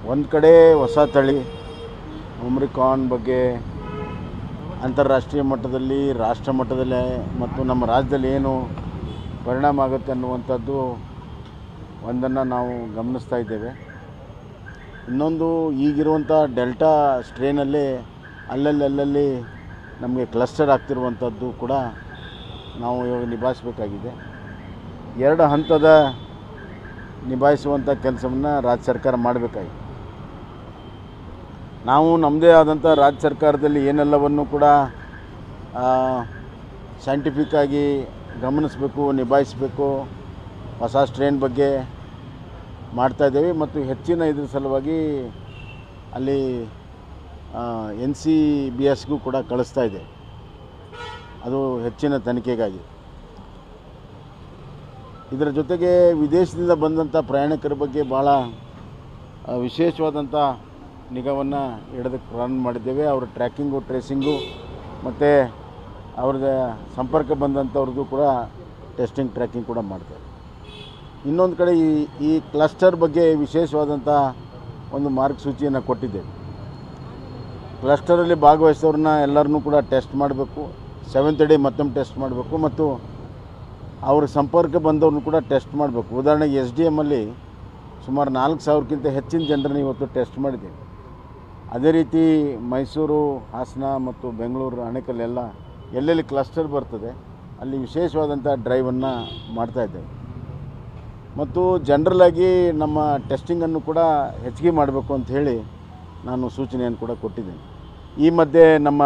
ಒಂದು ಕಡೆ ಹೊಸ ತಳಿ ಒಮ್ರಿಕಾನ್ ಬಗ್ಗೆ ಅಂತಾರಾಷ್ಟ್ರೀಯ ಮಟ್ಟದಲ್ಲಿ ರಾಷ್ಟ್ರ ಮಟ್ಟದಲ್ಲಿ ಮತ್ತು ನಮ್ಮ ರಾಜ್ಯದಲ್ಲಿ ಏನು ಪರಿಣಾಮ ಆಗುತ್ತೆ ಅನ್ನುವಂಥದ್ದು ಒಂದನ್ನು ನಾವು ಗಮನಿಸ್ತಾ ಇದ್ದೇವೆ ಇನ್ನೊಂದು ಈಗಿರುವಂಥ ಡೆಲ್ಟಾ ಸ್ಟ್ರೇನಲ್ಲಿ ಅಲ್ಲಲ್ಲಿ ಅಲ್ಲಲ್ಲಿ ನಮಗೆ ಕ್ಲಸ್ಟರ್ ಆಗ್ತಿರುವಂಥದ್ದು ಕೂಡ ನಾವು ಇವಾಗ ನಿಭಾಯಿಸಬೇಕಾಗಿದೆ ಎರಡು ಹಂತದ ನಿಭಾಯಿಸುವಂಥ ಕೆಲಸವನ್ನು ರಾಜ್ಯ ಸರ್ಕಾರ ಮಾಡಬೇಕಾಗಿದೆ ನಾವು ನಮ್ಮದೇ ಆದಂಥ ರಾಜ್ಯ ಸರ್ಕಾರದಲ್ಲಿ ಏನೆಲ್ಲವನ್ನು ಕೂಡ ಸೈಂಟಿಫಿಕ್ಕಾಗಿ ಗಮನಿಸಬೇಕು ನಿಭಾಯಿಸಬೇಕು ಹೊಸ ಸ್ಟ್ರೇನ್ ಬಗ್ಗೆ ಮಾಡ್ತಾಯಿದ್ದೇವೆ ಮತ್ತು ಹೆಚ್ಚಿನ ಇದ್ರ ಸಲುವಾಗಿ ಅಲ್ಲಿ ಎನ್ ಸಿ ಬಿ ಎಸ್ಗೂ ಕೂಡ ಕಳಿಸ್ತಾ ಇದೆ ಅದು ಹೆಚ್ಚಿನ ತನಿಖೆಗಾಗಿ ಇದರ ಜೊತೆಗೆ ವಿದೇಶದಿಂದ ಬಂದಂಥ ಪ್ರಯಾಣಿಕರ ಬಗ್ಗೆ ಭಾಳ ಆ, ವಿಶೇಷವಾದಂಥ ನಿಗಾವನ್ನು ಇಡೋದಕ್ಕೆ ಪ್ರಾರಂಭ ಮಾಡಿದ್ದೇವೆ ಅವರ ಟ್ರ್ಯಾಕಿಂಗು ಟ್ರೇಸಿಂಗು ಮತ್ತು ಅವ್ರದ್ದು ಸಂಪರ್ಕ ಬಂದಂಥವ್ರದ್ದು ಕೂಡ ಟೆಸ್ಟಿಂಗ್ ಟ್ರ್ಯಾಕಿಂಗ್ ಕೂಡ ಮಾಡ್ತೇವೆ ಇನ್ನೊಂದು ಕಡೆ ಈ ಈ ಕ್ಲಸ್ಟರ್ ಬಗ್ಗೆ ವಿಶೇಷವಾದಂಥ ಒಂದು ಮಾರ್ಗಸೂಚಿಯನ್ನು ಕೊಟ್ಟಿದ್ದೇವೆ ಕ್ಲಸ್ಟರಲ್ಲಿ ಭಾಗವಹಿಸಿದವ್ರನ್ನ ಎಲ್ಲರನ್ನೂ ಕೂಡ ಟೆಸ್ಟ್ ಮಾಡಬೇಕು ಸೆವೆಂತ್ ಡೇ ಮತ್ತೊಮ್ಮೆ ಟೆಸ್ಟ್ ಮಾಡಬೇಕು ಮತ್ತು ಅವ್ರ ಸಂಪರ್ಕ ಬಂದವ್ರನ್ನ ಕೂಡ ಟೆಸ್ಟ್ ಮಾಡಬೇಕು ಉದಾಹರಣೆಗೆ ಎಸ್ ಡಿ ಎಮ್ಮಲ್ಲಿ ಸುಮಾರು ನಾಲ್ಕು ಸಾವಿರಕ್ಕಿಂತ ಹೆಚ್ಚಿನ ಜನರನ್ನ ಇವತ್ತು ಟೆಸ್ಟ್ ಮಾಡಿದ್ದೀವಿ ಅದೇ ರೀತಿ ಮೈಸೂರು ಹಾಸನ ಮತ್ತು ಬೆಂಗಳೂರು ಅಣೆಕಲ್ಲೆಲ್ಲ ಎಲ್ಲೆಲ್ಲಿ ಕ್ಲಸ್ಟರ್ ಬರ್ತದೆ ಅಲ್ಲಿ ವಿಶೇಷವಾದಂಥ ಡ್ರೈವನ್ನು ಮಾಡ್ತಾಯಿದ್ದೇವೆ ಮತ್ತು ಜನರಲಾಗಿ ನಮ್ಮ ಟೆಸ್ಟಿಂಗನ್ನು ಕೂಡ ಹೆಚ್ಚಿಗೆ ಮಾಡಬೇಕು ಅಂತ ಹೇಳಿ ನಾನು ಸೂಚನೆಯನ್ನು ಕೂಡ ಕೊಟ್ಟಿದ್ದೇನೆ ಈ ಮಧ್ಯೆ ನಮ್ಮ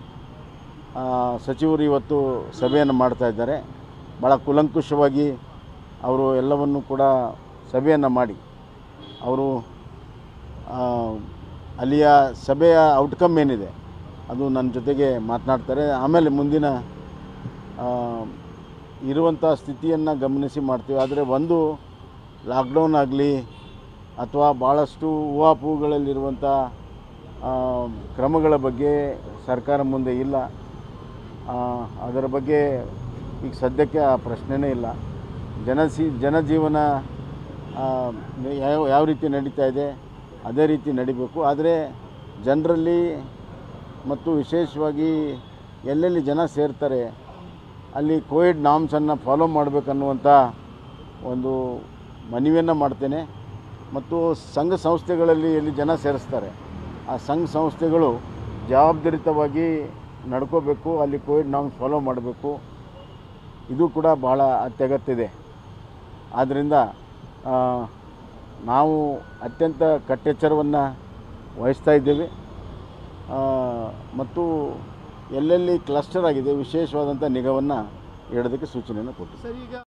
ಆ, ಸಚಿವರು ಇವತ್ತು ಸಭೆಯನ್ನು ಮಾಡ್ತಾ ಇದ್ದಾರೆ ಭಾಳ ಕೂಲಂಕುಷವಾಗಿ ಅವರು ಎಲ್ಲವನ್ನು ಕೂಡ ಸಭೆಯನ್ನು ಮಾಡಿ ಅವರು ಆ, ಅಲ್ಲಿಯ ಸಭೆಯ ಔಟ್ಕಮ್ ಏನಿದೆ ಅದು ನನ್ನ ಜೊತೆಗೆ ಮಾತನಾಡ್ತಾರೆ ಆಮೇಲೆ ಮುಂದಿನ ಆ, ಇರುವಂಥ ಸ್ಥಿತಿಯನ್ನು ಗಮನಿಸಿ ಮಾಡ್ತೀವಿ ಆದರೆ ಒಂದು ಲಾಕ್ಡೌನ್ ಆಗಲಿ ಅಥವಾ ಭಾಳಷ್ಟು ಹೂವಾಪೂಗಳಲ್ಲಿರುವಂಥ ಆ, ಕ್ರಮಗಳ ಬಗ್ಗೆ ಸರ್ಕಾರ ಮುಂದೆ ಇಲ್ಲ ಆ, ಅದರ ಬಗ್ಗೆ ಈಗ ಸದ್ಯಕ್ಕೆ ಆ ಪ್ರಶ್ನೆನೇ ಇಲ್ಲ ಜನಸಿ ಜನಜೀವನ ಆ, ಯಾವ ಯಾವ ರೀತಿ ನಡೀತಾ ಇದೆ ಅದೇ ರೀತಿ ನಡಿಬೇಕು ಆದರೆ ಜನರಲ್ಲಿ ಮತ್ತು ವಿಶೇಷವಾಗಿ ಎಲ್ಲೆಲ್ಲಿ ಜನ ಸೇರ್ತಾರೆ ಅಲ್ಲಿ ಕೋವಿಡ್ ನಾಮ್ಸನ್ನು ಫಾಲೋ ಮಾಡಬೇಕನ್ನುವಂಥ ಒಂದು ಮನವಿಯನ್ನು ಮಾಡ್ತೇನೆ ಮತ್ತು ಸಂಘ ಸಂಸ್ಥೆಗಳಲ್ಲಿ ಎಲ್ಲಿ ಜನ ಸೇರಿಸ್ತಾರೆ ಆ ಸಂಘ ಸಂಸ್ಥೆಗಳು ಜವಾಬ್ದಾರಿತವಾಗಿ ನಡ್ಕೋಬೇಕು ಅಲ್ಲಿ ಕೋವಿಡ್ ನಾಮ್ಸ್ ಫಾಲೋ ಮಾಡಬೇಕು ಇದು ಕೂಡ ಬಹಳ ಅತ್ಯಗತ್ಯ ಇದೆ ಆದ್ದರಿಂದ ಆ, ನಾವು ಅತ್ಯಂತ ಕಟ್ಟೆಚ್ಚರವನ್ನು ವಹಿಸ್ತಾ ಇದ್ದೇವೆ ಆ, ಮತ್ತು ಎಲ್ಲೆಲ್ಲಿ ಕ್ಲಸ್ಟರ್ ಆಗಿದೆ ವಿಶೇಷವಾದಂಥ ನಿಗಾವನ್ನು ಇಡೋದಕ್ಕೆ ಸೂಚನೆಯನ್ನು ಕೊಟ್ಟಿದ್ದೀವಿ ಸರ್ ಈಗ